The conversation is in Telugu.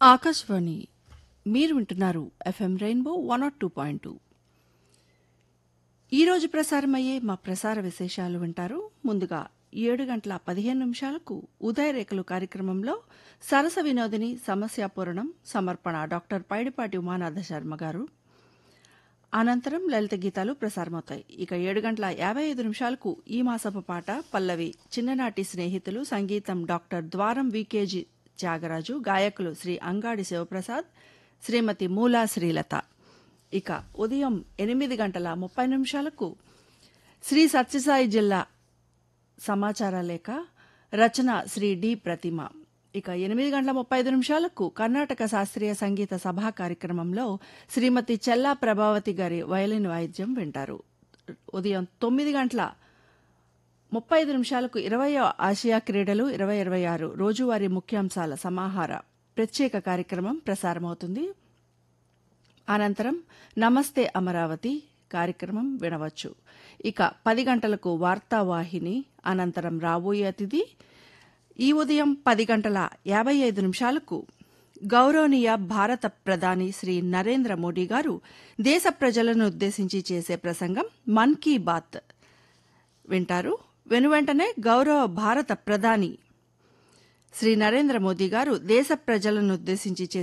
ఆకాశవాణి మీరు వింటున్నారు FM rainbow one nought two point two ఈరోజు ప్రసారమయ్యే మా ప్రసార విశేషాలు వింటారు ముందుగా ఏడు గంటల పదిహేను నిమిషాలకు ఉదయరేఖలు కార్యక్రమంలో సరస వినోదిని సమస్యాపూరణం సమర్పణ డాక్టర్ పైడిపాటి ఉమానాథ శర్మ గారు అనంతరం లలిత గీతాలు ప్రసారమవుతాయి ఇక ఏడు గంటల యాభై ఐదు నిమిషాలకు ఈ మాసపు పాట పల్లవి చిన్ననాటి స్నేహితులు సంగీతం డాక్టర్ ద్వారం వికేజీ త్యాగరాజు గాయకులు శ్రీ అంగాడి శివప్రసాద్ శ్రీమతి మూలా శ్రీలత ఇక ఉదయం ఎనిమిది గంటల ముప్పై నిమిషాలకు శ్రీ సత్యసాయి జిల్లా సమాచార లేఖ రచన శ్రీ డి ప్రతిమ ఇక ఎనిమిది గంటల ముప్పై ఐదు నిమిషాలకు కర్ణాటక శాస్త్రీయ సంగీత సభా కార్యక్రమంలో శ్రీమతి చెల్లా ప్రభావతి గారి వయలిన్ వాయిద్యం వింటారు ఉదయం తొమ్మిది గంటల ముప్పై ఐదు నిమిషాలకు ఇరవై ఆసియా క్రీడలు ఇరవై ఇరవై ఆరు రోజువారీ ముఖ్యాంశాల సమాహార ప్రత్యేక కార్యక్రమం ప్రసారమవుతుంది అనంతరం నమస్తే అమరావతి కార్యక్రమం వినవచ్చు ఇక పది గంటలకు వార్తావాహిని అనంతరం రాబోయే అతిథి ఈ ఉదయం పది గంటల యాభై ఐదు నిమిషాలకు గౌరవనీయ భారత ప్రధాని శ్రీ నరేంద్ర మోడీ గారు దేశ ప్రజలను ఉద్దేశించి చేసే ప్రసంగం మన్ కీ బాత్ వింటారు వెనువెంటనే గౌరవ భారత ప్రధాని శ్రీ నరేంద్ర మోదీ గారు దేశ ప్రజలను ఉద్దేశించి చేసే